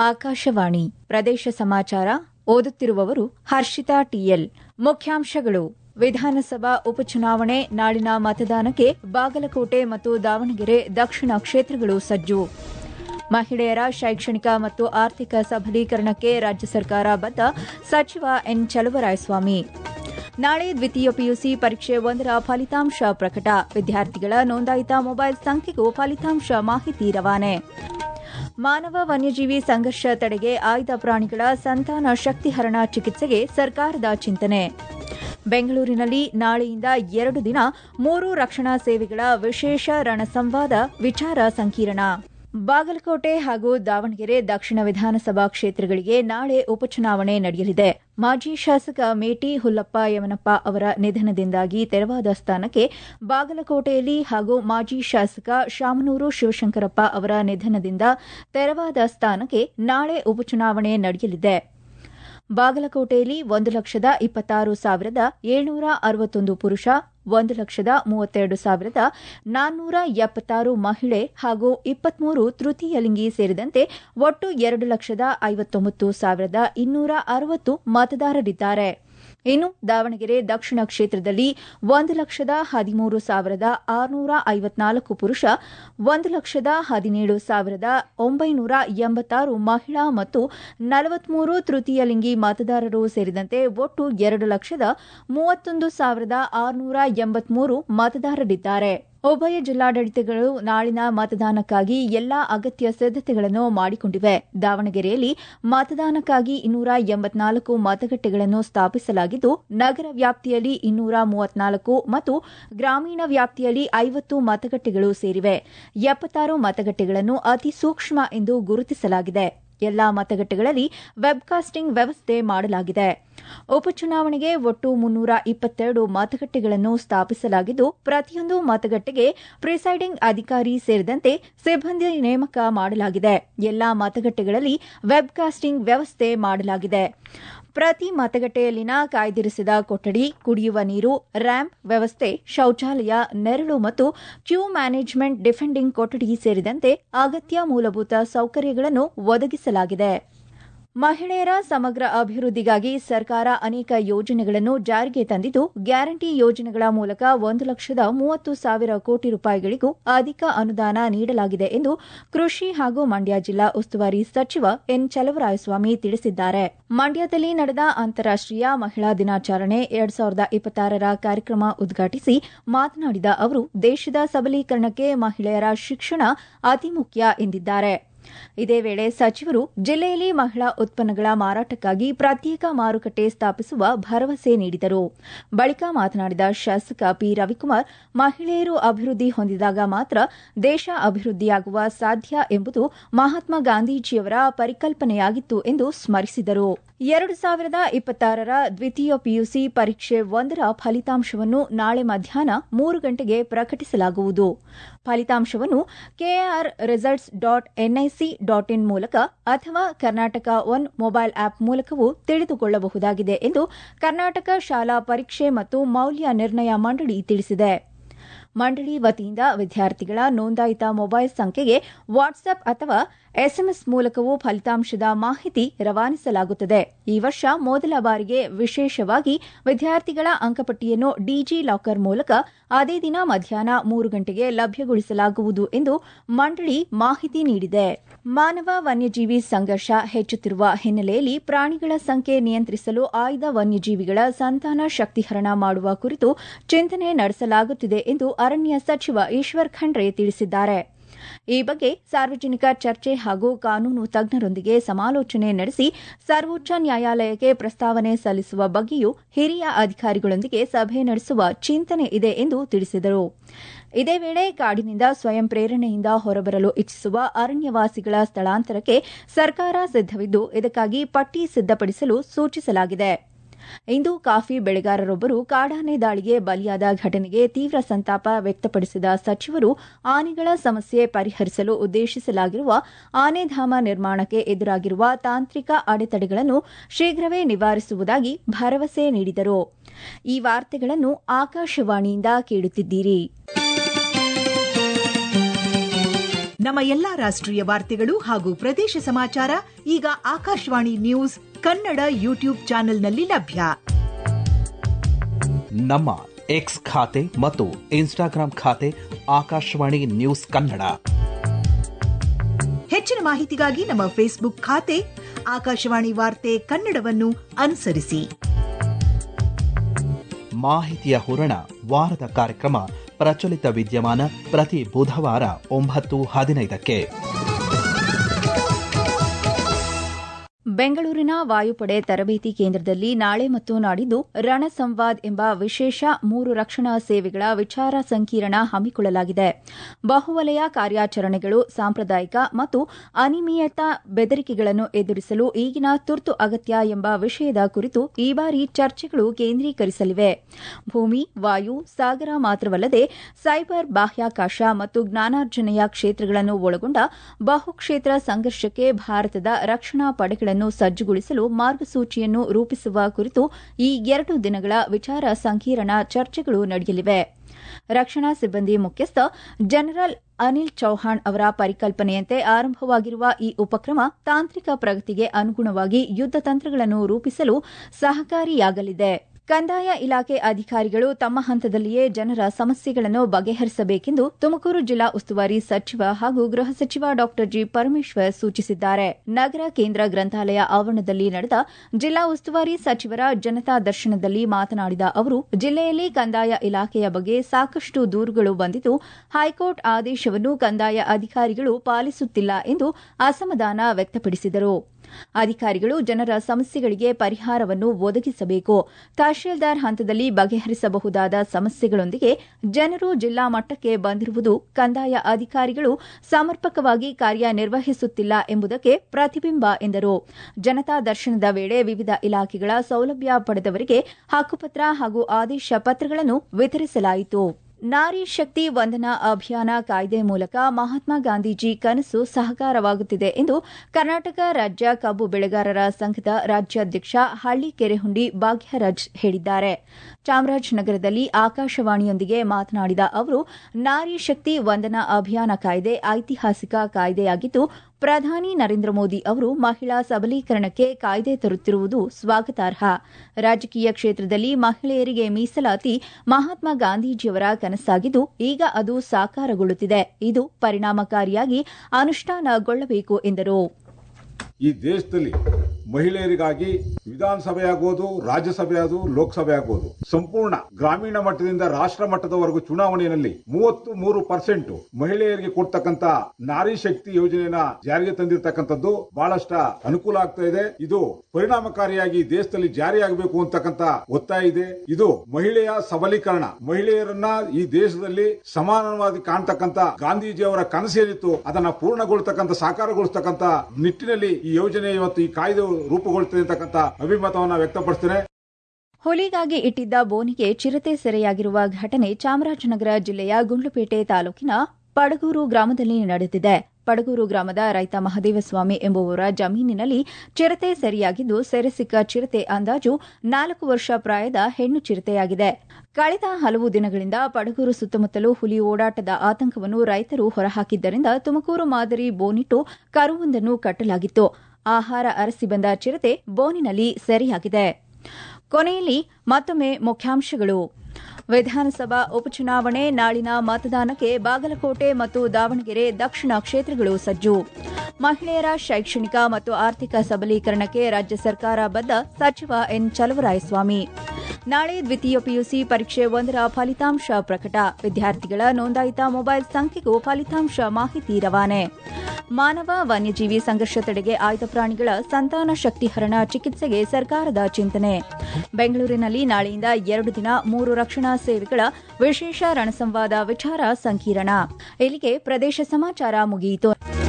ಆಕಾಶವಾಣಿ ಪ್ರದೇಶ ಸಮಾಚಾರ ಓದುತ್ತಿರುವವರು ಹರ್ಷಿತಾ ಟಿಎಲ್ ಮುಖ್ಯಾಂಶಗಳು ವಿಧಾನಸಭಾ ಉಪಚುನಾವಣೆ ನಾಳಿನ ಮತದಾನಕ್ಕೆ ಬಾಗಲಕೋಟೆ ಮತ್ತು ದಾವಣಗೆರೆ ದಕ್ಷಿಣ ಕ್ಷೇತ್ರಗಳು ಸಜ್ಜು ಮಹಿಳೆಯರ ಶೈಕ್ಷಣಿಕ ಮತ್ತು ಆರ್ಥಿಕ ಸಬಲೀಕರಣಕ್ಕೆ ರಾಜ್ಯ ಸರ್ಕಾರ ಬದ್ಧ ಸಚಿವ ಎನ್ ಚಲುವರಾಯಸ್ವಾಮಿ ನಾಳೆ ದ್ವಿತೀಯ ಪಿಯುಸಿ ಪರೀಕ್ಷೆ ಒಂದರ ಫಲಿತಾಂಶ ಪ್ರಕಟ ವಿದ್ಯಾರ್ಥಿಗಳ ನೋಂದಾಯಿತ ಮೊಬೈಲ್ ಸಂಖ್ಯೆಗೂ ಫಲಿತಾಂಶ ಮಾಹಿತಿ ರವಾನೆ ಮಾನವ ವನ್ಯಜೀವಿ ಸಂಘರ್ಷ ತಡೆಗೆ ಆಯ್ದ ಪ್ರಾಣಿಗಳ ಸಂತಾನ ಶಕ್ತಿಹರಣ ಚಿಕಿತ್ಸೆಗೆ ಸರ್ಕಾರದ ಚಿಂತನೆ ಬೆಂಗಳೂರಿನಲ್ಲಿ ನಾಳೆಯಿಂದ ಎರಡು ದಿನ ಮೂರು ರಕ್ಷಣಾ ಸೇವೆಗಳ ವಿಶೇಷ ರಣಸಂವಾದ ವಿಚಾರ ಸಂಕಿರಣ ಬಾಗಲಕೋಟೆ ಹಾಗೂ ದಾವಣಗೆರೆ ದಕ್ಷಿಣ ವಿಧಾನಸಭಾ ಕ್ಷೇತ್ರಗಳಿಗೆ ನಾಳೆ ಉಪಚುನಾವಣೆ ನಡೆಯಲಿದೆ ಮಾಜಿ ಶಾಸಕ ಮೇಟಿ ಹುಲ್ಲಪ್ಪ ಯಮನಪ್ಪ ಅವರ ನಿಧನದಿಂದಾಗಿ ತೆರವಾದ ಸ್ಥಾನಕ್ಕೆ ಬಾಗಲಕೋಟೆಯಲ್ಲಿ ಹಾಗೂ ಮಾಜಿ ಶಾಸಕ ಶಾಮನೂರು ಶಿವಶಂಕರಪ್ಪ ಅವರ ನಿಧನದಿಂದ ತೆರವಾದ ಸ್ಥಾನಕ್ಕೆ ನಾಳೆ ಉಪಚುನಾವಣೆ ನಡೆಯಲಿದೆ ಬಾಗಲಕೋಟೆಯಲ್ಲಿ ಒಂದು ಲಕ್ಷದ ಇಪ್ಪತ್ತಾರು ಸಾವಿರದ ಏಳ್ನೂರ ಅರವತ್ತೊಂದು ಪುರುಷ ಒಂದು ಲಕ್ಷದ ಮೂವತ್ತೆರಡು ಸಾವಿರದ ನಾನ್ನೂರ ಎಪ್ಪತ್ತಾರು ಮಹಿಳೆ ಹಾಗೂ ಇಪ್ಪತ್ಮೂರು ತೃತೀಯ ಲಿಂಗಿ ಸೇರಿದಂತೆ ಒಟ್ಟು ಎರಡು ಲಕ್ಷದ ಐವತ್ತೊಂಬತ್ತು ಸಾವಿರದ ಇನ್ನೂರ ಅರವತ್ತು ಮತದಾರರಿದ್ದಾರೆ ಇನ್ನು ದಾವಣಗೆರೆ ದಕ್ಷಿಣ ಕ್ಷೇತ್ರದಲ್ಲಿ ಒಂದು ಲಕ್ಷದ ಹದಿಮೂರು ಸಾವಿರದ ಆರುನೂರ ಐವತ್ನಾಲ್ಕು ಪುರುಷ ಒಂದು ಲಕ್ಷದ ಹದಿನೇಳು ಸಾವಿರದ ಒಂಬೈನೂರ ಎಂಬತ್ತಾರು ಮಹಿಳಾ ಮತ್ತು ನಲವತ್ಮೂರು ತೃತೀಯ ಲಿಂಗಿ ಮತದಾರರು ಸೇರಿದಂತೆ ಒಟ್ಟು ಎರಡು ಲಕ್ಷದ ಮೂವತ್ತೊಂದು ಸಾವಿರದ ಆರುನೂರ ಎಂಬತ್ಮೂರು ಮತದಾರರಿದ್ದಾರೆ ಉಭಯ ಜಿಲ್ಲಾಡಳಿತಗಳು ನಾಳಿನ ಮತದಾನಕ್ಕಾಗಿ ಎಲ್ಲಾ ಅಗತ್ಯ ಸಿದ್ದತೆಗಳನ್ನು ಮಾಡಿಕೊಂಡಿವೆ ದಾವಣಗೆರೆಯಲ್ಲಿ ಮತದಾನಕ್ಕಾಗಿ ಇನ್ನೂರ ಎಂಬತ್ನಾಲ್ಕು ಮತಗಟ್ಟೆಗಳನ್ನು ಸ್ಥಾಪಿಸಲಾಗಿದ್ದು ನಗರ ವ್ಯಾಪ್ತಿಯಲ್ಲಿ ಇನ್ನೂರ ಮೂವತ್ನಾಲ್ಕು ಮತ್ತು ಗ್ರಾಮೀಣ ವ್ಯಾಪ್ತಿಯಲ್ಲಿ ಐವತ್ತು ಮತಗಟ್ಟೆಗಳು ಸೇರಿವೆ ಎಪ್ಪತ್ತಾರು ಮತಗಟ್ಟೆಗಳನ್ನು ಅತಿ ಸೂಕ್ಷ್ಮ ಎಂದು ಗುರುತಿಸಲಾಗಿದೆ ಎಲ್ಲಾ ಮತಗಟ್ಟೆಗಳಲ್ಲಿ ವೆಬ್ಕಾಸ್ಟಿಂಗ್ ವ್ಯವಸ್ಥೆ ಮಾಡಲಾಗಿದೆ ಉಪಚುನಾವಣೆಗೆ ಒಟ್ಟು ಮುನ್ನೂರ ಇಪ್ಪತ್ತೆರಡು ಮತಗಟ್ಟೆಗಳನ್ನು ಸ್ಥಾಪಿಸಲಾಗಿದ್ದು ಪ್ರತಿಯೊಂದು ಮತಗಟ್ಟೆಗೆ ಪ್ರಿಸೈಡಿಂಗ್ ಅಧಿಕಾರಿ ಸೇರಿದಂತೆ ಸಿಬ್ಬಂದಿ ನೇಮಕ ಮಾಡಲಾಗಿದೆ ಎಲ್ಲಾ ಮತಗಟ್ಟೆಗಳಲ್ಲಿ ವೆಬ್ಕಾಸ್ಟಿಂಗ್ ವ್ಯವಸ್ಥೆ ಮಾಡಲಾಗಿದೆ ಪ್ರತಿ ಮತಗಟ್ಟೆಯಲ್ಲಿನ ಕಾಯ್ದಿರಿಸಿದ ಕೊಠಡಿ ಕುಡಿಯುವ ನೀರು ರ್ಯಾಂಪ್ ವ್ಯವಸ್ಥೆ ಶೌಚಾಲಯ ನೆರಳು ಮತ್ತು ಕ್ಯೂ ಮ್ಯಾನೇಜ್ಮೆಂಟ್ ಡಿಫೆಂಡಿಂಗ್ ಕೊಠಡಿ ಸೇರಿದಂತೆ ಅಗತ್ಯ ಮೂಲಭೂತ ಸೌಕರ್ಯಗಳನ್ನು ಒದಗಿಸಲಾಗಿದೆ ಮಹಿಳೆಯರ ಸಮಗ್ರ ಅಭಿವೃದ್ಧಿಗಾಗಿ ಸರ್ಕಾರ ಅನೇಕ ಯೋಜನೆಗಳನ್ನು ಜಾರಿಗೆ ತಂದಿದ್ದು ಗ್ಯಾರಂಟಿ ಯೋಜನೆಗಳ ಮೂಲಕ ಒಂದು ಲಕ್ಷದ ಮೂವತ್ತು ಸಾವಿರ ಕೋಟಿ ರೂಪಾಯಿಗಳಿಗೂ ಅಧಿಕ ಅನುದಾನ ನೀಡಲಾಗಿದೆ ಎಂದು ಕೃಷಿ ಹಾಗೂ ಮಂಡ್ಯ ಜಿಲ್ಲಾ ಉಸ್ತುವಾರಿ ಸಚಿವ ಎನ್ ಚಲವರಾಯಸ್ವಾಮಿ ತಿಳಿಸಿದ್ದಾರೆ ಮಂಡ್ಯದಲ್ಲಿ ನಡೆದ ಅಂತಾರಾಷ್ಟೀಯ ಮಹಿಳಾ ದಿನಾಚರಣೆ ಎರಡ್ ಸಾವಿರದ ಇಪ್ಪತ್ತಾರರ ಕಾರ್ಯಕ್ರಮ ಉದ್ಘಾಟಿಸಿ ಮಾತನಾಡಿದ ಅವರು ದೇಶದ ಸಬಲೀಕರಣಕ್ಕೆ ಮಹಿಳೆಯರ ಶಿಕ್ಷಣ ಅತಿ ಮುಖ್ಯ ಎಂದಿದ್ದಾರೆ ಇದೇ ವೇಳೆ ಸಚಿವರು ಜಿಲ್ಲೆಯಲ್ಲಿ ಮಹಿಳಾ ಉತ್ಪನ್ನಗಳ ಮಾರಾಟಕ್ಕಾಗಿ ಪ್ರತ್ಯೇಕ ಮಾರುಕಟ್ಟೆ ಸ್ಥಾಪಿಸುವ ಭರವಸೆ ನೀಡಿದರು ಬಳಿಕ ಮಾತನಾಡಿದ ಶಾಸಕ ಪಿ ರವಿಕುಮಾರ್ ಮಹಿಳೆಯರು ಅಭಿವೃದ್ಧಿ ಹೊಂದಿದಾಗ ಮಾತ್ರ ದೇಶ ಅಭಿವೃದ್ಧಿಯಾಗುವ ಸಾಧ್ಯ ಎಂಬುದು ಮಹಾತ್ಮ ಗಾಂಧೀಜಿಯವರ ಪರಿಕಲ್ಪನೆಯಾಗಿತ್ತು ಎಂದು ಸ್ಮರಿಸಿದರು ಎರಡು ಸಾವಿರದ ಇಪ್ಪತ್ತಾರರ ದ್ವಿತೀಯ ಪಿಯುಸಿ ಪರೀಕ್ಷೆ ಒಂದರ ಫಲಿತಾಂಶವನ್ನು ನಾಳೆ ಮಧ್ಯಾಹ್ನ ಮೂರು ಗಂಟೆಗೆ ಪ್ರಕಟಿಸಲಾಗುವುದು ಫಲಿತಾಂಶವನ್ನು KR results dot NIC dot in ಮೂಲಕ ಅಥವಾ ಕರ್ನಾಟಕ ಒನ್ ಮೊಬೈಲ್ ಆಪ್ ಮೂಲಕವೂ ತಿಳಿದುಕೊಳ್ಳಬಹುದಾಗಿದೆ ಎಂದು ಕರ್ನಾಟಕ ಶಾಲಾ ಪರೀಕ್ಷೆ ಮತ್ತು ಮೌಲ್ಯ ನಿರ್ಣಯ ಮಂಡಳಿ ತಿಳಿಸಿದೆ ಮಂಡಳಿ ವತಿಯಿಂದ ವಿದ್ಯಾರ್ಥಿಗಳ ನೋಂದಾಯಿತ ಮೊಬೈಲ್ ಸಂಖ್ಯೆಗೆ ವಾಟ್ಸ್ಆಪ್ ಅಥವಾ ಎಸ್ಎಂಎಸ್ ಮೂಲಕವೂ ಫಲಿತಾಂಶದ ಮಾಹಿತಿ ರವಾನಿಸಲಾಗುತ್ತದೆ ಈ ವರ್ಷ ಮೊದಲ ಬಾರಿಗೆ ವಿಶೇಷವಾಗಿ ವಿದ್ಯಾರ್ಥಿಗಳ ಅಂಕಪಟ್ಟಿಯನ್ನು ಡಿಜಿ ಲಾಕರ್ ಮೂಲಕ ಅದೇ ದಿನ ಮಧ್ಯಾಹ್ನ ಮೂರು ಗಂಟೆಗೆ ಲಭ್ಯಗೊಳಿಸಲಾಗುವುದು ಎಂದು ಮಂಡಳಿ ಮಾಹಿತಿ ನೀಡಿದೆ ಮಾನವ ವನ್ಯಜೀವಿ ಸಂಘರ್ಷ ಹೆಚ್ಚುತ್ತಿರುವ ಹಿನ್ನೆಲೆಯಲ್ಲಿ ಪ್ರಾಣಿಗಳ ಸಂಖ್ಯೆ ನಿಯಂತ್ರಿಸಲು ಆಯ್ದ ವನ್ಯಜೀವಿಗಳ ಸಂತಾನ ಶಕ್ತಿಹರಣ ಮಾಡುವ ಕುರಿತು ಚಿಂತನೆ ನಡೆಸಲಾಗುತ್ತಿದೆ ಎಂದು ಅರಣ್ಯ ಸಚಿವ ಈಶ್ವರ್ ಖಂಡ್ರೆ ತಿಳಿಸಿದ್ದಾರೆ ಈ ಬಗ್ಗೆ ಸಾರ್ವಜನಿಕ ಚರ್ಚೆ ಹಾಗೂ ಕಾನೂನು ತಜ್ಞರೊಂದಿಗೆ ಸಮಾಲೋಚನೆ ನಡೆಸಿ ಸರ್ವೋಚ್ಚ ನ್ಯಾಯಾಲಯಕ್ಕೆ ಪ್ರಸ್ತಾವನೆ ಸಲ್ಲಿಸುವ ಬಗ್ಗೆಯೂ ಹಿರಿಯ ಅಧಿಕಾರಿಗಳೊಂದಿಗೆ ಸಭೆ ನಡೆಸುವ ಚಿಂತನೆ ಇದೆ ಎಂದು ತಿಳಿಸಿದರು ಇದೇ ವೇಳೆ ಕಾಡಿನಿಂದ ಸ್ವಯಂ ಪ್ರೇರಣೆಯಿಂದ ಹೊರಬರಲು ಇಚ್ಛಿಸುವ ಅರಣ್ಯವಾಸಿಗಳ ಸ್ಥಳಾಂತರಕ್ಕೆ ಸರ್ಕಾರ ಸಿದ್ದವಿದ್ದು ಇದಕ್ಕಾಗಿ ಪಟ್ಟಿ ಸಿದ್ದಪಡಿಸಲು ಸೂಚಿಸಲಾಗಿದೆ ಇಂದು ಕಾಫಿ ಬೆಳೆಗಾರರೊಬ್ಬರು ಕಾಡಾನೆ ದಾಳಿಗೆ ಬಲಿಯಾದ ಘಟನೆಗೆ ತೀವ್ರ ಸಂತಾಪ ವ್ಯಕ್ತಪಡಿಸಿದ ಸಚಿವರು ಆನೆಗಳ ಸಮಸ್ಯೆ ಪರಿಹರಿಸಲು ಉದ್ದೇಶಿಸಲಾಗಿರುವ ಆನೆಧಾಮ ನಿರ್ಮಾಣಕ್ಕೆ ಎದುರಾಗಿರುವ ತಾಂತ್ರಿಕ ಅಡೆತಡೆಗಳನ್ನು ಶೀಘ್ರವೇ ನಿವಾರಿಸುವುದಾಗಿ ಭರವಸೆ ನೀಡಿದರು ಈ ವಾರ್ತೆಗಳನ್ನು ಆಕಾಶವಾಣಿಯಿಂದ ಕೇಳುತ್ತಿದ್ದೀರಿ ನಮ್ಮ ಎಲ್ಲಾ ರಾಷ್ಟ್ರೀಯ ವಾರ್ತೆಗಳು ಹಾಗೂ ಪ್ರದೇಶ ಸಮಾಚಾರ ಈಗ ಆಕಾಶವಾಣಿ ನ್ಯೂಸ್ ಕನ್ನಡ ಯೂಟ್ಯೂಬ್ ಚಾನೆಲ್ನಲ್ಲಿ ಲಭ್ಯ ನಮ್ಮ ಎಕ್ಸ್ ಖಾತೆ ಮತ್ತು ಇನ್ಸ್ಟಾಗ್ರಾಂ ಖಾತೆ ಆಕಾಶವಾಣಿ ನ್ಯೂಸ್ ಕನ್ನಡ ಹೆಚ್ಚಿನ ಮಾಹಿತಿಗಾಗಿ ನಮ್ಮ ಫೇಸ್ಬುಕ್ ಖಾತೆ ಆಕಾಶವಾಣಿ ವಾರ್ತೆ ಕನ್ನಡವನ್ನು ಅನುಸರಿಸಿ ಮಾಹಿತಿಯ ಹೂರಣ ವಾರದ ಕಾರ್ಯಕ್ರಮ ಪ್ರಚಲಿತ ವಿದ್ಯಮಾನ ಪ್ರತಿ ಬುಧವಾರ ಒಂಬತ್ತು ಹದಿನೈದಕ್ಕೆ ಬೆಂಗಳೂರಿನ ವಾಯುಪಡೆ ತರಬೇತಿ ಕೇಂದ್ರದಲ್ಲಿ ನಾಳೆ ಮತ್ತು ನಾಡಿದ್ದು ರಣ ಸಂವಾದ್ ಎಂಬ ವಿಶೇಷ ಮೂರು ರಕ್ಷಣಾ ಸೇವೆಗಳ ವಿಚಾರ ಸಂಕಿರಣ ಹಮ್ಮಿಕೊಳ್ಳಲಾಗಿದೆ ಬಹುವಲಯ ಕಾರ್ಯಾಚರಣೆಗಳು ಸಾಂಪ್ರದಾಯಿಕ ಮತ್ತು ಅನಿಯಮಿತ ಬೆದರಿಕೆಗಳನ್ನು ಎದುರಿಸಲು ಈಗಿನ ತುರ್ತು ಅಗತ್ಯ ಎಂಬ ವಿಷಯದ ಕುರಿತು ಈ ಬಾರಿ ಚರ್ಚೆಗಳು ಕೇಂದ್ರೀಕರಿಸಲಿವೆ ಭೂಮಿ ವಾಯು ಸಾಗರ ಮಾತ್ರವಲ್ಲದೆ ಸೈಬರ್ ಬಾಹ್ಯಾಕಾಶ ಮತ್ತು ಜ್ಞಾನಾರ್ಜನೆಯ ಕ್ಷೇತ್ರಗಳನ್ನು ಒಳಗೊಂಡ ಬಹುಕ್ಷೇತ್ರ ಸಂಘರ್ಷಕ್ಕೆ ಭಾರತದ ರಕ್ಷಣಾ ಪಡೆಗಳನ್ನು ಸಜ್ಜುಗೊಳಿಸಲು ಮಾರ್ಗಸೂಚಿಯನ್ನು ರೂಪಿಸುವ ಕುರಿತು ಈ ಎರಡು ದಿನಗಳ ವಿಚಾರ ಸಂಕಿರಣ ಚರ್ಚೆಗಳು ನಡೆಯಲಿವೆ ರಕ್ಷಣಾ ಸಿಬ್ಬಂದಿ ಮುಖ್ಯಸ್ಥ ಜನರಲ್ ಅನಿಲ್ ಚೌಹಾಣ್ ಅವರ ಪರಿಕಲ್ಪನೆಯಂತೆ ಆರಂಭವಾಗಿರುವ ಈ ಉಪಕ್ರಮ ತಾಂತ್ರಿಕ ಪ್ರಗತಿಗೆ ಅನುಗುಣವಾಗಿ ಯುದ್ದ ತಂತ್ರಗಳನ್ನು ರೂಪಿಸಲು ಸಹಕಾರಿಯಾಗಲಿದೆ ಕಂದಾಯ ಇಲಾಖೆ ಅಧಿಕಾರಿಗಳು ತಮ್ಮ ಹಂತದಲ್ಲಿಯೇ ಜನರ ಸಮಸ್ಯೆಗಳನ್ನು ಬಗೆಹರಿಸಬೇಕೆಂದು ತುಮಕೂರು ಜಿಲ್ಲಾ ಉಸ್ತುವಾರಿ ಸಚಿವ ಹಾಗೂ ಗೃಹ ಸಚಿವ ಡಾ ಜಿ ಪರಮೇಶ್ವರ್ ಸೂಚಿಸಿದ್ದಾರೆ ನಗರ ಕೇಂದ್ರ ಗ್ರಂಥಾಲಯ ಆವರಣದಲ್ಲಿ ನಡೆದ ಜಿಲ್ಲಾ ಉಸ್ತುವಾರಿ ಸಚಿವರ ಜನತಾ ದರ್ಶನದಲ್ಲಿ ಮಾತನಾಡಿದ ಅವರು ಜಿಲ್ಲೆಯಲ್ಲಿ ಕಂದಾಯ ಇಲಾಖೆಯ ಬಗ್ಗೆ ಸಾಕಷ್ಟು ದೂರುಗಳು ಬಂದಿದ್ದು ಹೈಕೋರ್ಟ್ ಆದೇಶವನ್ನು ಕಂದಾಯ ಅಧಿಕಾರಿಗಳು ಪಾಲಿಸುತ್ತಿಲ್ಲ ಎಂದು ಅಸಮಾಧಾನ ವ್ಯಕ್ತಪಡಿಸಿದರು ಅಧಿಕಾರಿಗಳು ಜನರ ಸಮಸ್ಯೆಗಳಿಗೆ ಪರಿಹಾರವನ್ನು ಒದಗಿಸಬೇಕು ತಹಶೀಲ್ದಾರ್ ಹಂತದಲ್ಲಿ ಬಗೆಹರಿಸಬಹುದಾದ ಸಮಸ್ಯೆಗಳೊಂದಿಗೆ ಜನರು ಜಿಲ್ಲಾ ಮಟ್ಟಕ್ಕೆ ಬಂದಿರುವುದು ಕಂದಾಯ ಅಧಿಕಾರಿಗಳು ಸಮರ್ಪಕವಾಗಿ ಕಾರ್ಯನಿರ್ವಹಿಸುತ್ತಿಲ್ಲ ಎಂಬುದಕ್ಕೆ ಪ್ರತಿಬಿಂಬ ಎಂದರು ಜನತಾ ದರ್ಶನದ ವೇಳೆ ವಿವಿಧ ಇಲಾಖೆಗಳ ಸೌಲಭ್ಯ ಪಡೆದವರಿಗೆ ಹಕ್ಕುಪತ್ರ ಹಾಗೂ ಆದೇಶ ಪತ್ರಗಳನ್ನು ವಿತರಿಸಲಾಯಿತು ನಾರಿ ಶಕ್ತಿ ವಂದನಾ ಅಭಿಯಾನ ಕಾಯ್ದೆ ಮೂಲಕ ಮಹಾತ್ಮ ಗಾಂಧೀಜಿ ಕನಸು ಸಹಕಾರವಾಗುತ್ತಿದೆ ಎಂದು ಕರ್ನಾಟಕ ರಾಜ್ಯ ಕಬ್ಬು ಬೆಳೆಗಾರರ ಸಂಘದ ರಾಜ್ಯಾಧ್ಯಕ್ಷ ಹಳ್ಳಿ ಕೆರೆಹುಂಡಿ ಭಾಗ್ಯರಾಜ್ ಹೇಳಿದ್ದಾರೆ ಚಾಮರಾಜನಗರದಲ್ಲಿ ಆಕಾಶವಾಣಿಯೊಂದಿಗೆ ಮಾತನಾಡಿದ ಅವರು ನಾರಿ ಶಕ್ತಿ ವಂದನಾ ಅಭಿಯಾನ ಕಾಯ್ದೆ ಐತಿಹಾಸಿಕ ಕಾಯ್ದೆಯಾಗಿದ್ದು ಪ್ರಧಾನಿ ನರೇಂದ್ರ ಮೋದಿ ಅವರು ಮಹಿಳಾ ಸಬಲೀಕರಣಕ್ಕೆ ಕಾಯ್ದೆ ತರುತ್ತಿರುವುದು ಸ್ವಾಗತಾರ್ಹ ರಾಜಕೀಯ ಕ್ಷೇತ್ರದಲ್ಲಿ ಮಹಿಳೆಯರಿಗೆ ಮೀಸಲಾತಿ ಮಹಾತ್ಮ ಗಾಂಧೀಜಿಯವರ ಕನಸಾಗಿದ್ದು ಈಗ ಅದು ಸಾಕಾರಗೊಳ್ಳುತ್ತಿದೆ ಇದು ಪರಿಣಾಮಕಾರಿಯಾಗಿ ಅನುಷ್ಠಾನಗೊಳ್ಳಬೇಕು ಎಂದರು ಈ ದೇಶದಲ್ಲಿ ಮಹಿಳೆಯರಿಗಾಗಿ ವಿಧಾನಸಭೆ ಆಗ್ಬೋದು ರಾಜ್ಯಸಭೆ ಆಗ್ಬೋದು ಲೋಕಸಭೆ ಆಗ್ಬೋದು ಸಂಪೂರ್ಣ ಗ್ರಾಮೀಣ ಮಟ್ಟದಿಂದ ರಾಷ್ಟ್ರ ಮಟ್ಟದವರೆಗೂ ಚುನಾವಣೆಯಲ್ಲಿ ಮೂವತ್ತು ಮೂರು ಪರ್ಸೆಂಟ್ ಮಹಿಳೆಯರಿಗೆ ಕೊಡ್ತಕ್ಕಂತ ನಾರಿ ಶಕ್ತಿ ಯೋಜನೆಯನ್ನ ಜಾರಿಗೆ ತಂದಿರತಕ್ಕಂಥದ್ದು ಬಹಳಷ್ಟ ಅನುಕೂಲ ಆಗ್ತಾ ಇದೆ ಇದು ಪರಿಣಾಮಕಾರಿಯಾಗಿ ದೇಶದಲ್ಲಿ ಜಾರಿಯಾಗಬೇಕು ಅಂತಕ್ಕಂತ ಒತ್ತಾಯ ಇದೆ ಇದು ಮಹಿಳೆಯ ಸಬಲೀಕರಣ ಮಹಿಳೆಯರನ್ನ ಈ ದೇಶದಲ್ಲಿ ಸಮಾನವಾಗಿ ಕಾಣ್ತಕ್ಕಂತ ಗಾಂಧೀಜಿಯವರ ಕನಸೇನಿತ್ತು ಅದನ್ನ ಪೂರ್ಣಗೊಳ್ತಕ್ಕಂಥ ಸಾಕಾರಗೊಳಿಸ್ತಕ್ಕಂಥ ನಿಟ್ಟಿನಲ್ಲಿ ಈ ಯೋಜನೆ ಇವತ್ತು ಈ ಕಾಯ್ದೆ ರೂಪುಗೊಳ್ಳುತ್ತದೆ ಅಂತಕ್ಕಂಥ ಅಭಿಮತವನ್ನ ವ್ಯಕ್ತಪಡಿಸ್ತೇನೆ ಹುಲಿಗಾಗಿ ಇಟ್ಟಿದ್ದ ಬೋನಿಗೆ ಚಿರತೆ ಸೆರೆಯಾಗಿರುವ ಘಟನೆ ಚಾಮರಾಜನಗರ ಜಿಲ್ಲೆಯ ಗುಂಡ್ಲುಪೇಟೆ ತಾಲೂಕಿನ ಪಡಗೂರು ಗ್ರಾಮದಲ್ಲಿ ನಡೆದಿದೆ ಪಡಗೂರು ಗ್ರಾಮದ ರೈತ ಮಹದೇವಸ್ವಾಮಿ ಎಂಬುವರ ಜಮೀನಿನಲ್ಲಿ ಚಿರತೆ ಸೆರೆಯಾಗಿದ್ದು ಸೆರೆ ಸಿಕ್ಕ ಚಿರತೆ ಅಂದಾಜು ನಾಲ್ಕು ವರ್ಷ ಪ್ರಾಯದ ಹೆಣ್ಣು ಚಿರತೆಯಾಗಿದೆ ಕಳೆದ ಹಲವು ದಿನಗಳಿಂದ ಪಡಗೂರು ಸುತ್ತಮುತ್ತಲೂ ಹುಲಿ ಓಡಾಟದ ಆತಂಕವನ್ನು ರೈತರು ಹೊರಹಾಕಿದ್ದರಿಂದ ತುಮಕೂರು ಮಾದರಿ ಬೋನಿಟ್ಟು ಕರುವೊಂದನ್ನು ಕಟ್ಟಲಾಗಿತ್ತು ಆಹಾರ ಅರಸಿ ಬಂದ ಚಿರತೆ ಬೋನಿನಲ್ಲಿ ಸೆರೆಯಾಗಿದೆ ಕೊನೆಯಲ್ಲಿ ಮತ್ತೊಮ್ಮೆ ಮುಖ್ಯಾಂಶಗಳು ವಿಧಾನಸಭಾ ಉಪಚುನಾವಣೆ ನಾಳಿನ ಮತದಾನಕ್ಕೆ ಬಾಗಲಕೋಟೆ ಮತ್ತು ದಾವಣಗೆರೆ ದಕ್ಷಿಣ ಕ್ಷೇತ್ರಗಳು ಸಜ್ಜು ಮಹಿಳೆಯರ ಶೈಕ್ಷಣಿಕ ಮತ್ತು ಆರ್ಥಿಕ ಸಬಲೀಕರಣಕ್ಕೆ ರಾಜ್ಯ ಸರ್ಕಾರ ಬದ್ಧ ಸಚಿವ ಎನ್ ಚಲವರಾಯಸ್ವಾಮಿ ನಾಳೆ ದ್ವಿತೀಯ ಪಿಯುಸಿ ಪರೀಕ್ಷೆ ಒಂದರ ಫಲಿತಾಂಶ ಪ್ರಕಟ ವಿದ್ಯಾರ್ಥಿಗಳ ನೋಂದಾಯಿತ ಮೊಬೈಲ್ ಸಂಖ್ಯೆಗೂ ಫಲಿತಾಂಶ ಮಾಹಿತಿ ರವಾನೆ ಮಾನವ ವನ್ಯಜೀವಿ ಸಂಘರ್ಷ ತಡೆಗೆ ಆಯ್ದ ಪ್ರಾಣಿಗಳ ಸಂತಾನ ಶಕ್ತಿಹರಣ ಚಿಕಿತ್ಸೆಗೆ ಸರ್ಕಾರದ ಚಿಂತನೆ ಬೆಂಗಳೂರಿನಲ್ಲಿ ನಾಳೆಯಿಂದ ಎರಡು ದಿನ ಮೂರು ರಕ್ಷಣಾ ಸೇವೆಗಳ ವಿಶೇಷ ರಣಸಂವಾದ ವಿಚಾರ ಸಂಕಿರಣ ಇಲ್ಲಿಗೆ ಪ್ರದೇಶ ಸಮಾಚಾರ ಮುಗಿಯಿತು